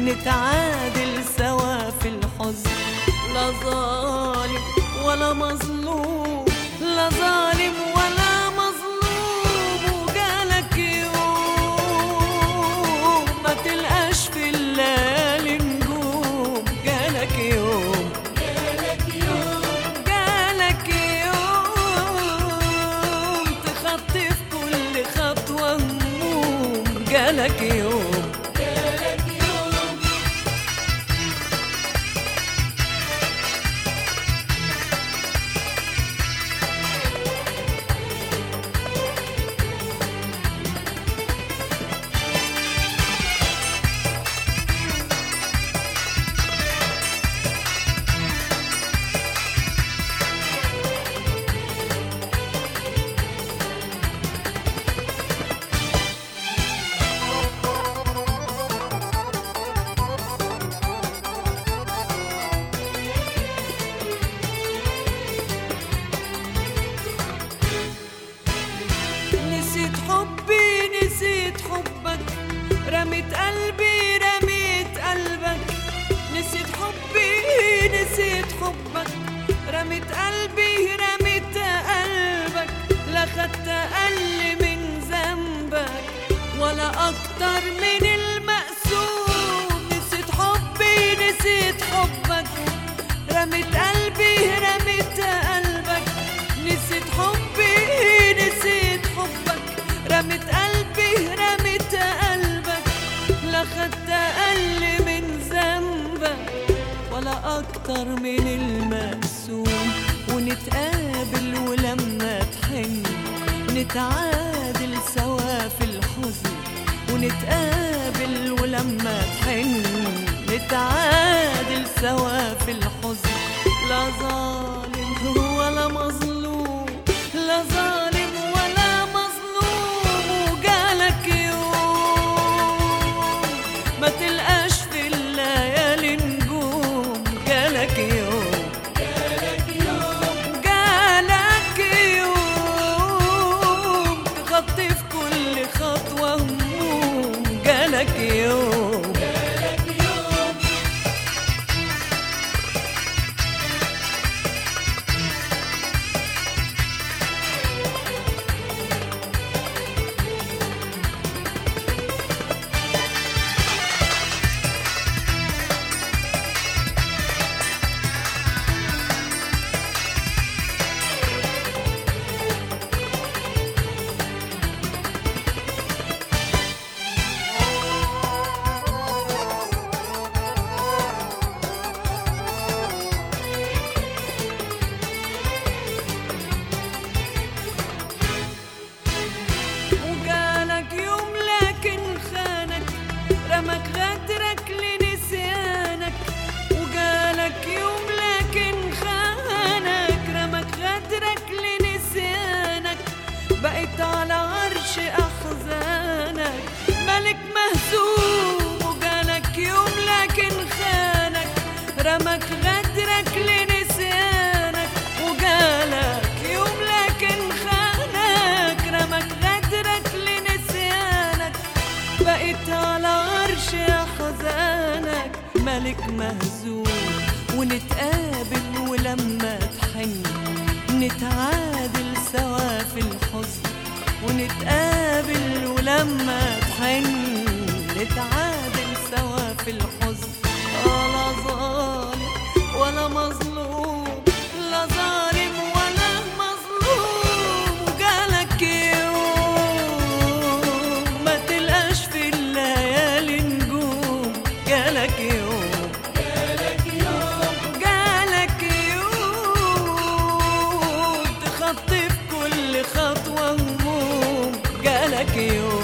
نتعادل سوا في الحزن لا ظالم ولا مظلوم لا ظالم ولا مظلوم وجالك يوم ما تلقاش في الليالي نجوم جالك يوم جالك يوم تخطي في كل خطوة هموم جالك يوم نسيت حبي نسيت حبك رميت قلبي رميت قلبك نسيت حبي نسيت حبك رميت قلبي رميت قلبك لا خدت أقل من ذنبك ولا أكتر من المقسوم نسيت حبي نسيت حبك رميت قلبي رميت قلبك نسيت حبي نسيت حبك رميت قلبي رميت قلبك لا خدت أقل من ذنبك ولا أكتر من المقسوم ونتقابل ولما تحن نتعادل سوا في الحزن ونتقابل ولما تحن نتعادل سوا في الحزن لا ظالم ولا مظلوم لا ظالم ولا مظلوم وجالك يوم ما تلقاش في الليالي نجوم جالك يوم جالك يوم تغطي في كل خطوة هموم جالك يوم وجالك يوم لكن خانك رمك غدرك لنسيانك وجالك يوم لكن خانك رمك غدرك لنسيانك بقيت على عرش أحزانك ملك مهزوم وجالك يوم لكن خانك رمك غدرك لنسيانك وجالك يوم لكن خانك رمك غدرك لنسيانك بقيت على عرش أحزانك ملك مهزوم ونتقابل ولما تحن نتعادل سوا في الحزن ونتقابل ولما تحن نتعادل سوا في الحزن ولا ظالم ولا مظلوم لا ظالم ولا مظلوم وجالك يوم ما تلقاش في الليالي نجوم جالك يوم جالك يوم تخطي في كل خطوة هموم جالك يوم